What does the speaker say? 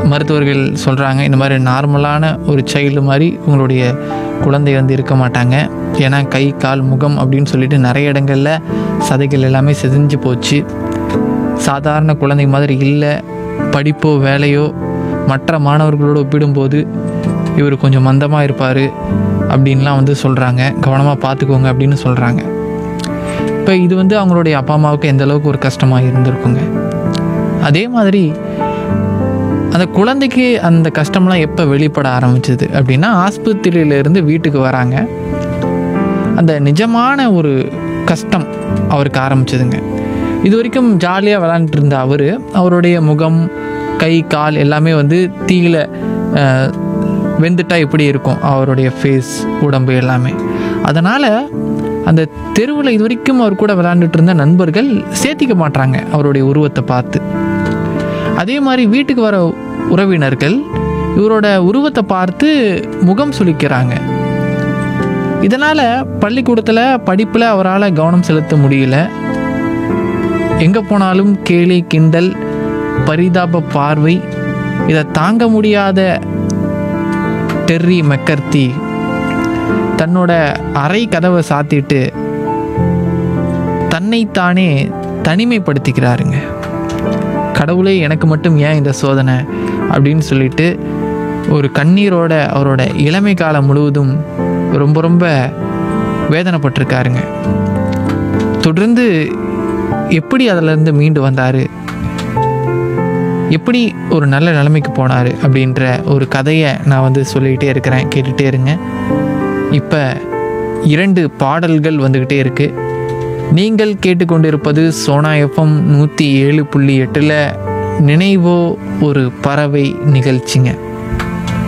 மருத்துவர்கள் சொல்கிறாங்க இந்த மாதிரி நார்மலான ஒரு சைல்டு மாதிரி உங்களுடைய குழந்தை வந்து இருக்க மாட்டாங்க ஏன்னா கை கால் முகம் அப்படின்னு சொல்லிட்டு நிறைய இடங்களில் சதைகள் எல்லாமே செதிஞ்சு போச்சு சாதாரண குழந்தை மாதிரி இல்லை படிப்போ வேலையோ மற்ற மாணவர்களோடு ஒப்பிடும்போது இவர் கொஞ்சம் மந்தமாக இருப்பார் அப்படின்லாம் வந்து சொல்கிறாங்க கவனமாக பார்த்துக்கோங்க அப்படின்னு சொல்கிறாங்க இப்போ இது வந்து அவங்களுடைய அப்பா அம்மாவுக்கு எந்த அளவுக்கு ஒரு கஷ்டமாக இருந்திருக்குங்க அதே மாதிரி அந்த குழந்தைக்கு அந்த கஷ்டம்லாம் எப்போ வெளிப்பட ஆரம்பிச்சது அப்படின்னா ஆஸ்பத்திரியிலேருந்து வீட்டுக்கு வராங்க அந்த நிஜமான ஒரு கஷ்டம் அவருக்கு ஆரம்பிச்சதுங்க இது வரைக்கும் ஜாலியாக விளாண்டுட்டு இருந்த அவர் அவருடைய முகம் கை கால் எல்லாமே வந்து தீயில அஹ், வெந்துட்டா எப்படி இருக்கும் அவருடைய ஃபேஸ் உடம்பு எல்லாமே அதனால் அந்த தெருவில் இது வரைக்கும் அவர் கூட விளாண்டுட்டு இருந்த நண்பர்கள் சேர்த்திக்க மாட்றாங்க அவருடைய உருவத்தை பார்த்து அதே மாதிரி வீட்டுக்கு வர உறவினர்கள் இவரோட உருவத்தை பார்த்து முகம் சுளிக்கிறாங்க இதனால் பள்ளிக்கூடத்தில் படிப்பில் அவரால் கவனம் செலுத்த முடியல எங்கே போனாலும் கேலி கிண்டல் பரிதாப பார்வை இதை தாங்க முடியாத டெர்ரி மெக்கர்த்தி தன்னோட அறை கதவை சாத்திட்டு தன்னைத்தானே தனிமைப்படுத்திக்கிறாருங்க கடவுளே எனக்கு மட்டும் ஏன் இந்த சோதனை அப்படின்னு சொல்லிட்டு ஒரு கண்ணீரோட அவரோட இளமை காலம் முழுவதும் ரொம்ப ரொம்ப வேதனைப்பட்டிருக்காருங்க தொடர்ந்து எப்படி அதிலிருந்து மீண்டு வந்தார் எப்படி ஒரு நல்ல நிலைமைக்கு போனார் அப்படின்ற ஒரு கதையை நான் வந்து சொல்லிக்கிட்டே இருக்கிறேன் கேட்டுகிட்டே இருங்க இப்போ இரண்டு பாடல்கள் வந்துக்கிட்டே இருக்குது நீங்கள் கேட்டுக்கொண்டிருப்பது சோனா எஃப்எம் நூற்றி ஏழு புள்ளி எட்டில் நினைவோ ஒரு பறவை நிகழ்ச்சிங்க